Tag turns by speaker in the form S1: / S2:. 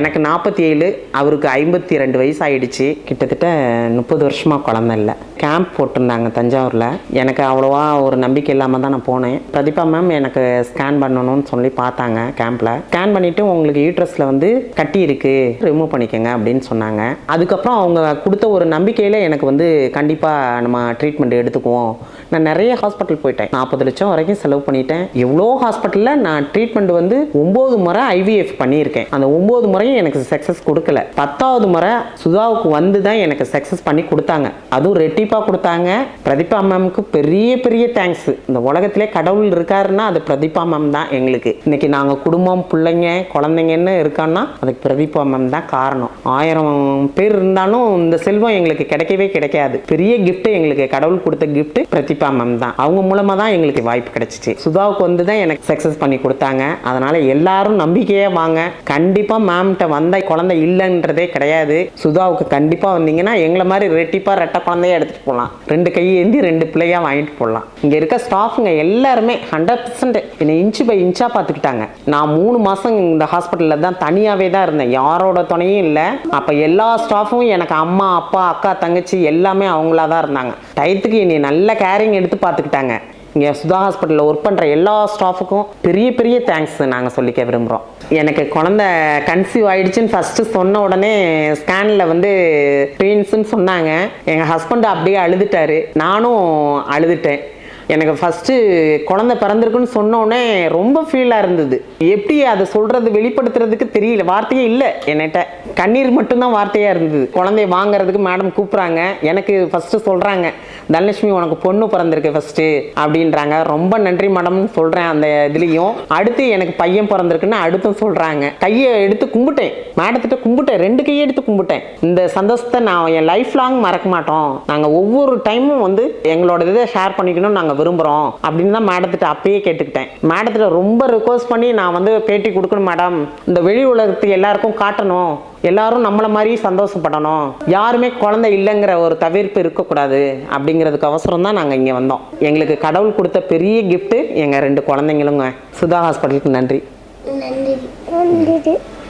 S1: எனக்கு நாற்பத்தி ஏழு அவருக்கு ஐம்பத்தி ரெண்டு வயசு ஆயிடுச்சு கிட்டத்தட்ட முப்பது வருஷமா குழந்தை இல்லை கேம்ப் போட்டிருந்தாங்க தஞ்சாவூரில் எனக்கு அவ்வளோவா ஒரு நம்பிக்கை இல்லாமல் தான் நான் போனேன் பிரதீபா மேம் எனக்கு ஸ்கேன் பண்ணணும்னு சொல்லி பார்த்தாங்க கேம்பில் ஸ்கேன் பண்ணிவிட்டு உங்களுக்கு யூட்ரஸில் வந்து கட்டி இருக்கு ரிமூவ் பண்ணிக்கோங்க அப்படின்னு சொன்னாங்க அதுக்கப்புறம் அவங்க கொடுத்த ஒரு நம்பிக்கையில் எனக்கு வந்து கண்டிப்பாக நம்ம ட்ரீட்மெண்ட் எடுத்துக்குவோம் நான் நிறைய ஹாஸ்பிட்டல் போயிட்டேன் நாற்பது லட்சம் வரைக்கும் செலவு பண்ணிட்டேன் எவ்வளோ ஹாஸ்பிட்டலில் நான் ட்ரீட்மெண்ட் வந்து ஒம்பது முறை ஐவிஎஃப் பண்ணியிருக்கேன் அந்த ஒம்பது முறையும் எனக்கு சக்ஸஸ் கொடுக்கல பத்தாவது முறை சுதாவுக்கு வந்து தான் எனக்கு சக்ஸஸ் பண்ணி கொடுத்தாங்க அதுவும் ரெட்டிப்பாக கொடுத்தாங்க பிரதீபா மேம்க்கு பெரிய பெரிய தேங்க்ஸ் இந்த உலகத்திலே கடவுள் இருக்காருன்னா அது பிரதீபா மேம் தான் எங்களுக்கு இன்னைக்கு நாங்கள் குடும்பம் பிள்ளைங்க குழந்தைங்கன்னு இருக்கோன்னா அதுக்கு பிரதீபா மேம் தான் காரணம் ஆயிரம் பேர் இருந்தாலும் இந்த செல்வம் எங்களுக்கு கிடைக்கவே கிடைக்காது பெரிய gift எங்களுக்கு கடவுள் கொடுத்த gift பிரதீபா மேம் தான் அவங்க மூலமாக தான் எங்களுக்கு வாய்ப்பு கிடைச்சிச்சு சுதாவுக்கு வந்து தான் எனக்கு சக்ஸஸ் பண்ணி கொடுத்தாங்க அதனால எல்லாரும் நம்பிக்கையே வாங்க கண்டிப்பாக மேம்கிட்ட வந்த குழந்தை இல்லைன்றதே கிடையாது சுதாவுக்கு கண்டிப்பாக வந்தீங்கன்னா எங்களை மாதிரி ரெட்டிப்பாக ரெட்டை குழந்தைய எடுத்துகிட்டு போகலாம் ரெண்டு கை ஏந்தி ரெண்டு பிள்ளையா வாங்கிட்டு போடலாம் இங்கே இருக்க ஸ்டாஃபுங்க எல்லாருமே ஹண்ட்ரட் பர்சன்ட் என்னை இன்ச்சு பை இன்ச்சாக பார்த்துக்கிட்டாங்க நான் மூணு மாதம் இந்த ஹாஸ்பிட்டலில் தான் தனியாகவே தான் இருந்தேன் யாரோட துணையும் இல்லை அப்போ எல்லா ஸ்டாஃபும் எனக்கு அம்மா அப்பா அக்கா தங்கச்சி எல்லாமே அவங்களா தான் இருந்தாங்க டயத்துக்கு என்னை நல்ல கேரிங் எடுத்து பார்த்துக்கிட்டாங்க இங்கே சுதா ஹாஸ்பிட்டலில் ஒர்க் பண்ணுற எல்லா ஸ்டாஃபுக்கும் பெரிய பெரிய தேங்க்ஸ் நாங்கள் சொல்லிக்க விரும்புகிறோம் எனக்கு குழந்த கன்சீவ் ஆயிடுச்சுன்னு ஃபஸ்ட்டு சொன்ன உடனே ஸ்கேனில் வந்து ட்வீன்ஸுன்னு சொன்னாங்க எங்கள் ஹஸ்பண்ட் அப்படியே அழுதுட்டாரு நானும் அழுதுட்டேன் எனக்கு ஃபஸ்ட்டு குழந்தை பிறந்திருக்குன்னு சொன்னோடனே ரொம்ப ஃபீலாக இருந்தது எப்படி அதை சொல்கிறது வெளிப்படுத்துறதுக்கு தெரியல வார்த்தையே இல்லை என்கிட்ட கண்ணீர் மட்டும்தான் வார்த்தையாக இருந்தது குழந்தைய வாங்குறதுக்கு மேடம் கூப்பிட்றாங்க எனக்கு ஃபஸ்ட்டு சொல்கிறாங்க தனலட்சுமி உனக்கு பொண்ணு பிறந்திருக்கு ஃபஸ்ட்டு அப்படின்றாங்க ரொம்ப நன்றி மேடம்னு சொல்கிறேன் அந்த இதுலேயும் அடுத்து எனக்கு பையன் பிறந்திருக்குன்னு அடுத்தும் சொல்கிறாங்க கையை எடுத்து கும்பிட்டேன் மேடத்திட்ட கும்பிட்டேன் ரெண்டு கையை எடுத்து கும்பிட்டேன் இந்த சந்தோஷத்தை நான் என் லைஃப் லாங் மறக்க மாட்டோம் நாங்கள் ஒவ்வொரு டைமும் வந்து எங்களோட இதை ஷேர் பண்ணிக்கணும்னு நாங்கள் விரும்புகிறோம் அப்படின்னு தான் மேடத்திட்ட அப்பயே கேட்டுக்கிட்டேன் மேடத்திட்ட ரொம்ப ரிக்வஸ்ட் பண்ணி நான் வந்து பேட்டி கொடுக்கணும் மேடம் இந்த வெளி உலகத்துக்கு எல்லாருக்கும் காட்டணும் எல்லாரும் நம்மளை மாதிரி சந்தோஷப்படணும் யாருமே குழந்தை இல்லைங்கிற ஒரு தவிர்ப்பு இருக்கக்கூடாது அப்படிங்கிறதுக்கு அவசரம் தான் நாங்கள் இங்கே வந்தோம் எங்களுக்கு கடவுள் கொடுத்த பெரிய gift எங்கள் ரெண்டு குழந்தைங்களுங்க சுதா ஹாஸ்பிட்டலுக்கு நன்றி
S2: நன்றி நன்றி